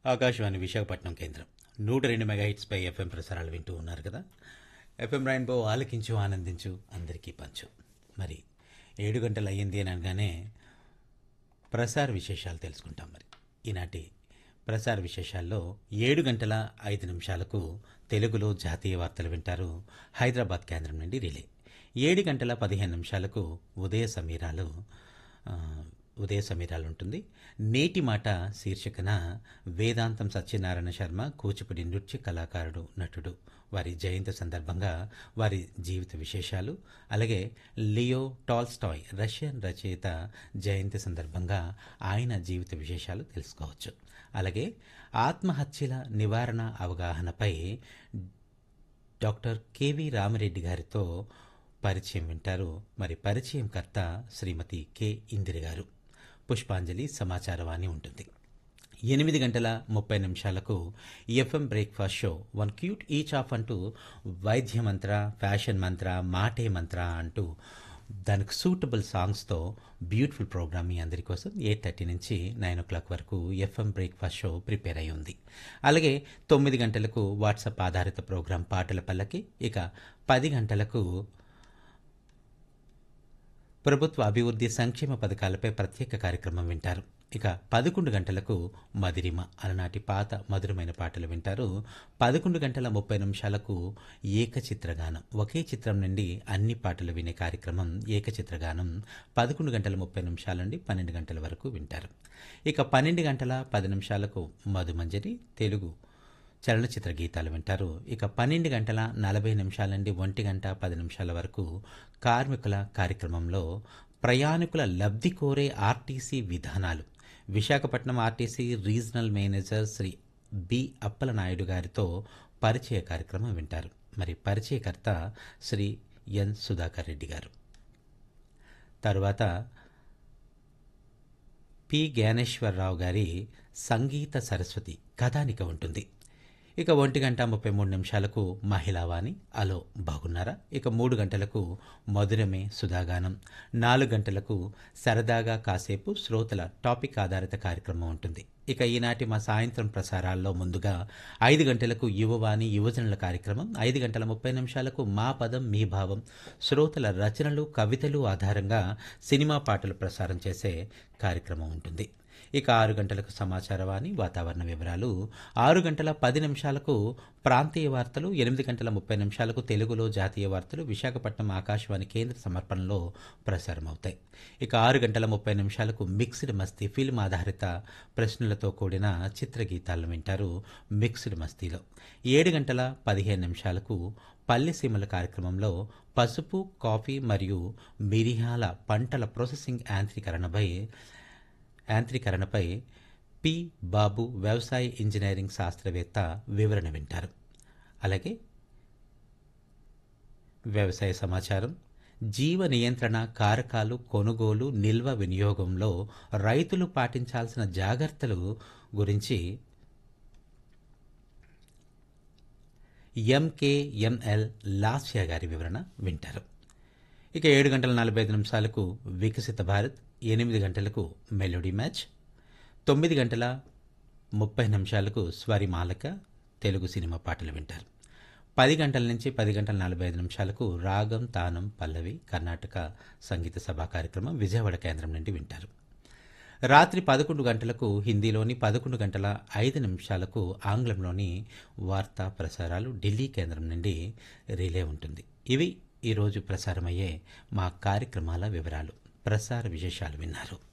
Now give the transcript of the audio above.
ఆకాశవాణి విశాఖపట్నం కేంద్రం నూట రెండు మెగాహిట్స్ పై ఎఫ్ఎం ప్రసారాలు వింటూ ఉన్నారు కదా ఎఫ్ఎం రైన్బో ఆలకించు ఆనందించు అందరికీ పంచు మరి ఏడు గంటలు అయ్యింది అని అనగానే ప్రసార విశేషాలు తెలుసుకుంటాం మరి ఈనాటి ప్రసార విశేషాల్లో ఏడు గంటల ఐదు నిమిషాలకు తెలుగులో జాతీయ వార్తలు వింటారు హైదరాబాద్ కేంద్రం నుండి రిలే ఏడు గంటల పదిహేను నిమిషాలకు ఉదయ సమీరాలు ఆ, ఉదయ సమీరాలు ఉంటుంది నేటి మాట శీర్షికన వేదాంతం సత్యనారాయణ శర్మ కూచిపూడి నృత్య కళాకారుడు నటుడు వారి జయంతి సందర్భంగా వారి జీవిత విశేషాలు అలాగే లియో టాల్స్టాయ్ రష్యన్ రచయిత జయంతి సందర్భంగా ఆయన జీవిత విశేషాలు తెలుసుకోవచ్చు అలాగే ఆత్మహత్యల నివారణ అవగాహనపై డాక్టర్ కెవి రామిరెడ్డి గారితో పరిచయం వింటారు మరి పరిచయంకర్త శ్రీమతి కె ఇందిర గారు పుష్పాంజలి సమాచారవాణి ఉంటుంది ఎనిమిది గంటల ముప్పై నిమిషాలకు FM breakfast show one cute each of అంటూ వైద్య మంత్ర ఫ్యాషన్ మంత్ర మాటే మంత్ర అంటూ దానికి సూటబుల్ సాంగ్స్తో బ్యూటిఫుల్ ప్రోగ్రామ్ మీ అందరి కోసం ఎయిట్ థర్టీ నుంచి నైన్ ఓ క్లాక్ వరకు ఎఫ్ఎం బ్రేక్ఫాస్ట్ షో ప్రిపేర్ అయి ఉంది అలాగే తొమ్మిది గంటలకు వాట్సాప్ ఆధారిత ప్రోగ్రాం పాటల పల్లకి ఇక పది గంటలకు ప్రభుత్వ అభివృద్ధి సంక్షేమ పథకాలపై ప్రత్యేక కార్యక్రమం వింటారు ఇక పదకొండు గంటలకు మదిరిమ అలనాటి పాత మధురమైన పాటలు వింటారు పదకొండు గంటల ముప్పై నిమిషాలకు ఏకచిత్రగానం ఒకే చిత్రం నుండి అన్ని పాటలు వినే కార్యక్రమం ఏకచిత్రగానం పదకొండు గంటల ముప్పై నిమిషాల నుండి పన్నెండు గంటల వరకు వింటారు ఇక పన్నెండు గంటల పది నిమిషాలకు మధుమంజరి తెలుగు చలనచిత్ర గీతాలు వింటారు ఇక పన్నెండు గంటల నలభై నిమిషాల నుండి ఒంటి గంట పది నిమిషాల వరకు కార్మికుల కార్యక్రమంలో ప్రయాణికుల లబ్ధి కోరే ఆర్టీసీ విధానాలు Visakhapatnam RTC regional manager Shri B Appalanaidu గారితో పరిచయ కార్యక్రమం వింటారు మరి పరిచయకర్త శ్రీ ఎన్ సుధాకర్ రెడ్డి గారు తరువాత పి జ్ఞానేశ్వరరావు గారి సంగీత సరస్వతి కథానిక ఉంటుంది ఇక ఒంటి గంట ముప్పై మూడు నిమిషాలకు మహిళావాణి అలో బాగున్నారా ఇక మూడు గంటలకు మధురమే సుధాగానం నాలుగు గంటలకు సరదాగా కాసేపు శ్రోతల టాపిక్ ఆధారిత కార్యక్రమం ఉంటుంది ఇక ఈనాటి మా సాయంత్రం ప్రసారాల్లో ముందుగా ఐదు గంటలకు యువవాణి యువజనుల కార్యక్రమం ఐదు గంటల ముప్పై నిమిషాలకు మా పదం మీ భావం శ్రోతల రచనలు కవితలు ఆధారంగా సినిమా పాటలు ప్రసారం చేసే కార్యక్రమం ఉంటుంది ఇక ఆరు గంటలకు సమాచారవాణి వాతావరణ వివరాలు ఆరు గంటల పది నిమిషాలకు ప్రాంతీయ వార్తలు ఎనిమిది గంటల ముప్పై నిమిషాలకు తెలుగులో జాతీయ వార్తలు విశాఖపట్నం ఆకాశవాణి కేంద్ర సమర్పణలో ప్రసారమవుతాయి ఇక ఆరు గంటల ముప్పై నిమిషాలకు మిక్స్డ్ మస్తీ ఫిల్మ్ ఆధారిత ప్రశ్నలతో కూడిన చిత్రగీతాలను వింటారు మిక్స్డ్ మస్తీలో ఏడు గంటల పదిహేను నిమిషాలకు పల్లెసీమల కార్యక్రమంలో పసుపు కాఫీ మరియు మిరియాల పంటల ప్రాసెసింగ్ యాంత్రీకరణపై యాంత్రీకరణపై పి బాబు వ్యవసాయ ఇంజనీరింగ్ శాస్త్రవేత్త వివరణ వింటారు అలాగే వ్యవసాయ సమాచారం జీవ నియంత్రణ కారకాలు కొనుగోలు నిల్వ వినియోగంలో రైతులు పాటించాల్సిన జాగ్రత్తలు గురించి ఎంకేఎంఎల్ లాస్యా గారి వివరణ వింటారు ఇక ఏడు గంటల నలభై ఐదు నిమిషాలకు వికసిత భారత్ ఎనిమిది గంటలకు మెలోడీ మ్యాచ్ తొమ్మిది గంటల ముప్పై నిమిషాలకు స్వరి మాలక తెలుగు సినిమా పాటలు వింటారు పది గంటల నుంచి పది గంటల నలభై ఐదు నిమిషాలకు రాగం తానం పల్లవి కర్ణాటక సంగీత సభా కార్యక్రమం విజయవాడ కేంద్రం నుండి వింటారు రాత్రి పదకొండు గంటలకు హిందీలోని పదకొండు గంటల ఐదు నిమిషాలకు ఆంగ్లంలోని వార్తా ప్రసారాలు ఢిల్లీ కేంద్రం నుండి రిలే ఉంటుంది ఇవి ఈరోజు ప్రసారమయ్యే మా కార్యక్రమాల వివరాలు ప్రసార విశేషాలు విన్నారు